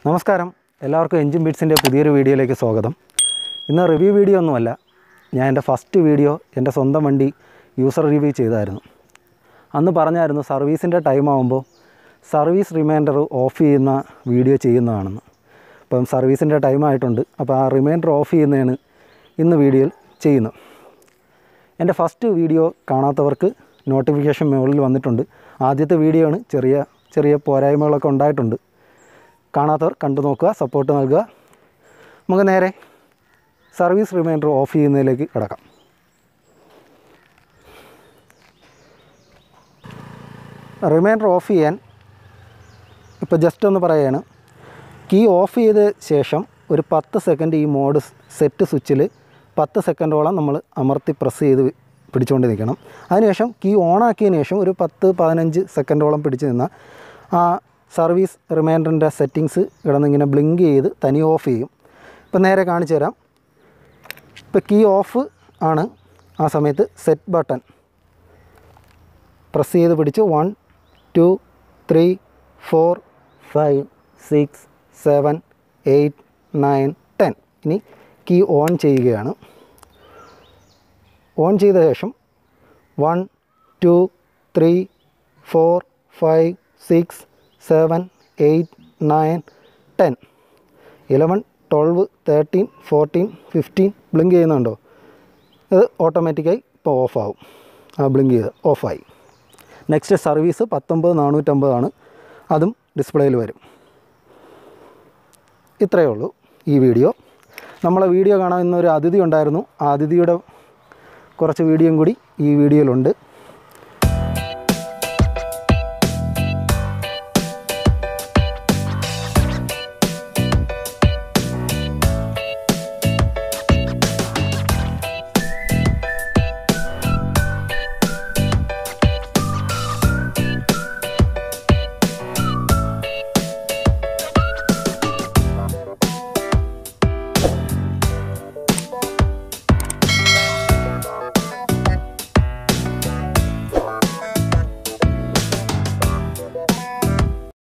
നമസ്കാരം എല്ലാവർക്കും എഞ്ചിൻ ബീറ്റ്സിൻ്റെ പുതിയൊരു വീഡിയോയിലേക്ക് സ്വാഗതം ഇന്ന് റിവ്യൂ വീഡിയോ ഒന്നുമല്ല ഞാൻ എൻ്റെ ഫസ്റ്റ് വീഡിയോ എൻ്റെ സ്വന്തം വണ്ടി യൂസർ റിവ്യൂ ചെയ്തായിരുന്നു അന്ന് പറഞ്ഞായിരുന്നു സർവീസിൻ്റെ ടൈം ആകുമ്പോൾ സർവീസ് റിമൈൻഡർ ഓഫ് ചെയ്യുന്ന വീഡിയോ ചെയ്യുന്നതാണെന്ന് അപ്പം സർവീസിൻ്റെ ടൈം ആയിട്ടുണ്ട് അപ്പോൾ ആ റിമൈൻഡർ ഓഫ് ചെയ്യുന്നതാണ് ഇന്ന് വീഡിയോയിൽ ചെയ്യുന്നത് എൻ്റെ ഫസ്റ്റ് വീഡിയോ കാണാത്തവർക്ക് നോട്ടിഫിക്കേഷൻ മുകളിൽ വന്നിട്ടുണ്ട് ആദ്യത്തെ വീഡിയോ ആണ് ചെറിയ ചെറിയ പോരായ്മകളൊക്കെ ഉണ്ടായിട്ടുണ്ട് കാണാത്തവർ കണ്ടു നോക്കുക സപ്പോർട്ട് നൽകുക നമുക്ക് നേരെ സർവീസ് റിമൈൻഡർ ഓഫ് ചെയ്യുന്നതിലേക്ക് കിടക്കാം റിമൈൻഡർ ഓഫ് ചെയ്യാൻ ഇപ്പോൾ ജസ്റ്റ് ഒന്ന് പറയുകയാണ് കീ ഓഫ് ചെയ്ത ശേഷം ഒരു പത്ത് സെക്കൻഡ് ഈ മോഡ് സെറ്റ് സ്വിച്ചിൽ പത്ത് സെക്കൻഡോളം നമ്മൾ അമർത്തി പ്രസ് ചെയ്ത് പിടിച്ചുകൊണ്ട് നിൽക്കണം അതിനുശേഷം കീ ഓണാക്കിയതിന് ശേഷം ഒരു പത്ത് പതിനഞ്ച് സെക്കൻഡോളം പിടിച്ച് നിന്നാൽ ആ സർവീസ് റിമൈൻഡറിൻ്റെ സെറ്റിങ്സ് കിടന്നിങ്ങനെ ബ്ലിങ്ക് ചെയ്ത് തനി ഓഫ് ചെയ്യും ഇപ്പം നേരെ കാണിച്ചു തരാം ഇപ്പോൾ കീ ഓഫ് ആണ് ആ സമയത്ത് സെറ്റ് ബട്ടൺ പ്രസ് ചെയ്ത് പിടിച്ച് one two three four five six seven eight nine ten ഇനി കീ ഓൺ ചെയ്യുകയാണ് ഓൺ ചെയ്ത ശേഷം one two three four five six seven eight nine ten eleven twelve thirteen fourteen fifteen blink ചെയ്യുന്നുണ്ടോ ഇത് ഓട്ടോമാറ്റിക്കായി ഇപ്പോൾ ഓഫാവും ആ ബ്ലിങ്ക് ചെയ്ത് ഓഫായി നെക്സ്റ്റ് സർവീസ് പത്തൊമ്പത് നാനൂറ്റമ്പതാണ് അതും ഡിസ്പ്ലേയിൽ വരും ഇത്രയേ ഉള്ളൂ ഈ വീഡിയോ നമ്മളെ വീഡിയോ കാണാൻ ഇന്നൊരു അതിഥി ഉണ്ടായിരുന്നു ആ അതിഥിയുടെ കുറച്ച് വീഡിയോയും കൂടി ഈ വീഡിയോയിലുണ്ട്